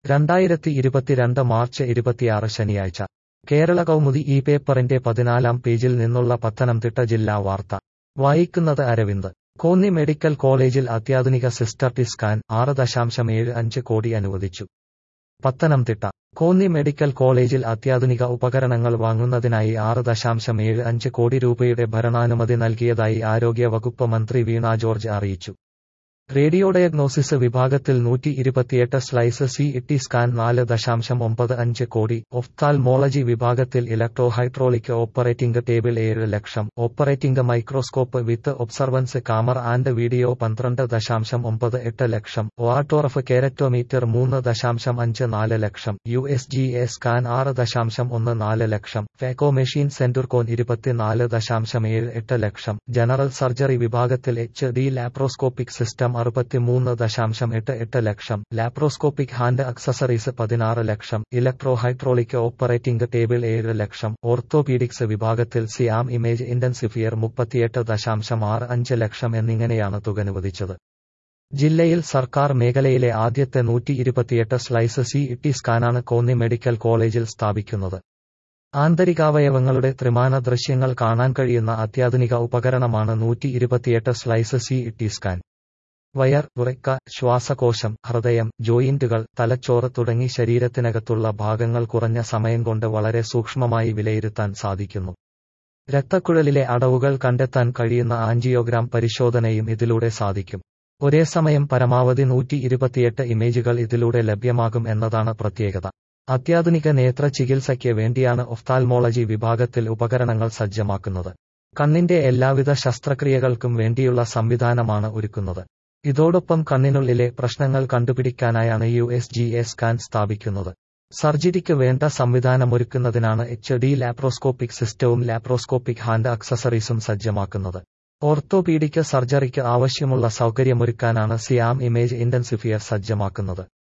രണ്ടായിരത്തി ഇരുപത്തിരണ്ട് മാർച്ച് ഇരുപത്തിയാറ് ശനിയാഴ്ച കേരള കൗമുദി ഈ പേപ്പറിന്റെ പതിനാലാം പേജിൽ നിന്നുള്ള പത്തനംതിട്ട ജില്ലാ വാർത്ത വായിക്കുന്നത് അരവിന്ദ് കോന്നി മെഡിക്കൽ കോളേജിൽ അത്യാധുനിക സിസ്റ്റർ ടി സ്കാൻ ആറ് ദശാംശം ഏഴ് അഞ്ച് കോടി അനുവദിച്ചു പത്തനംതിട്ട കോന്നി മെഡിക്കൽ കോളേജിൽ അത്യാധുനിക ഉപകരണങ്ങൾ വാങ്ങുന്നതിനായി ആറ് ദശാംശം ഏഴ് അഞ്ച് കോടി രൂപയുടെ ഭരണാനുമതി നൽകിയതായി ആരോഗ്യ വകുപ്പ് മന്ത്രി വീണ ജോർജ് അറിയിച്ചു റേഡിയോ ഡയഗ്നോസിസ് വിഭാഗത്തിൽ നൂറ്റി ഇരുപത്തിയെട്ട് സ്ലൈസ് സി ടി സ്കാൻ നാല് ദശാംശം ഒമ്പത് അഞ്ച് കോടി ഒഫ്താൽമോളജി വിഭാഗത്തിൽ ഇലക്ട്രോ ഹൈഡ്രോളിക് ഓപ്പറേറ്റിംഗ് ടേബിൾ ഏഴ് lakh operating microscope with observance camera and video പന്ത്രണ്ട് ദശാംശം ഒമ്പത് എട്ട് ലക്ഷം ഓട്ടോറഫ് കേരറ്റോമീറ്റർ മൂന്ന് ദശാംശം അഞ്ച് നാല് lakh U S G A scan ആറ് ദശാംശം ഒന്ന് നാല് ലക്ഷം ഫാക്കോ മെഷീൻ സെന്റർകോൺ ഇരുപത്തിനാല് ദശാംശം ഏഴ് എട്ട് ലക്ഷം ജനറൽ സർജറി വിഭാഗത്തിൽ എച്ച് ഡി ലാപ്രോസ്കോപ്പിക് സിസ്റ്റം അറുപത്തിമൂന്ന് ദശാംശം എട്ട് എട്ട് ലക്ഷം ലാപ്രോസ്കോപ്പിക് ഹാൻഡ് അക്സസറീസ് പതിനാറ് lakh electro hydraulic operating table ഏഴ് ലക്ഷം ഓർത്തോപീഡിക്സ് വിഭാഗത്തിൽ സിയാം ഇമേജ് ഇന്റൻസിഫിയർ മുപ്പത്തിയെട്ട് ദശാംശം ആറ് അഞ്ച് ലക്ഷം എന്നിങ്ങനെയാണ് തുക അനുവദിച്ചത് ജില്ലയിൽ സർക്കാർ മേഖലയിലെ ആദ്യത്തെ നൂറ്റി ഇരുപത്തിയെട്ട് സ്ലൈസ് സി ടി സ്കാനാണ് കോന്നി മെഡിക്കൽ കോളേജിൽ സ്ഥാപിക്കുന്നത് ആന്തരികാവയവങ്ങളുടെ ത്രിമാന ദൃശ്യങ്ങൾ കാണാൻ കഴിയുന്ന അത്യാധുനിക ഉപകരണമാണ് നൂറ്റി ഇരുപത്തിയെട്ട് സ്ലൈസ് സി ടി സ്കാൻ വയർ ഉറക്ക ശ്വാസകോശം ഹൃദയം ജോയിന്റുകൾ തലച്ചോറ് തുടങ്ങി ശരീരത്തിനകത്തുള്ള ഭാഗങ്ങൾ കുറഞ്ഞ സമയം കൊണ്ട് വളരെ സൂക്ഷ്മമായി വിലയിരുത്താൻ സാധിക്കുന്നു രക്തക്കുഴലിലെ അടവുകൾ കണ്ടെത്താൻ കഴിയുന്ന ആൻജിയോഗ്രാം പരിശോധനയും ഇതിലൂടെ സാധിക്കും ഒരേ സമയം പരമാവധി നൂറ്റി ഇരുപത്തിയെട്ട് ഇമേജുകൾ ഇതിലൂടെ ലഭ്യമാകും എന്നതാണ് പ്രത്യേകത അത്യാധുനിക നേത്ര ചികിത്സയ്ക്ക് വേണ്ടിയാണ് ഒഫ്താൽമോളജി വിഭാഗത്തിൽ ഉപകരണങ്ങൾ സജ്ജമാക്കുന്നത് കണ്ണിന്റെ എല്ലാവിധ ശസ്ത്രക്രിയകൾക്കും വേണ്ടിയുള്ള സംവിധാനമാണ് ഒരുക്കുന്നത് ഇതോടൊപ്പം കണ്ണിനുള്ളിലെ പ്രശ്നങ്ങൾ കണ്ടുപിടിക്കാനായാണ് U S G A scan സ്ഥാപിക്കുന്നത് സർജറിക്ക് വേണ്ട സംവിധാനമൊരുക്കുന്നതിനാണ് എച്ച് ഡി ലാപ്രോസ്കോപ്പിക് സിസ്റ്റവും ലാപ്രോസ്കോപ്പിക് ഹാൻഡ് അക്സസറീസും സജ്ജമാക്കുന്നത് ഓർത്തോപീഡിക് സർജറിക്ക് ആവശ്യമുള്ള സൗകര്യമൊരുക്കാനാണ് സിയാം ഇമേജ് ഇന്റൻസിഫിയർ സജ്ജമാക്കുന്നത്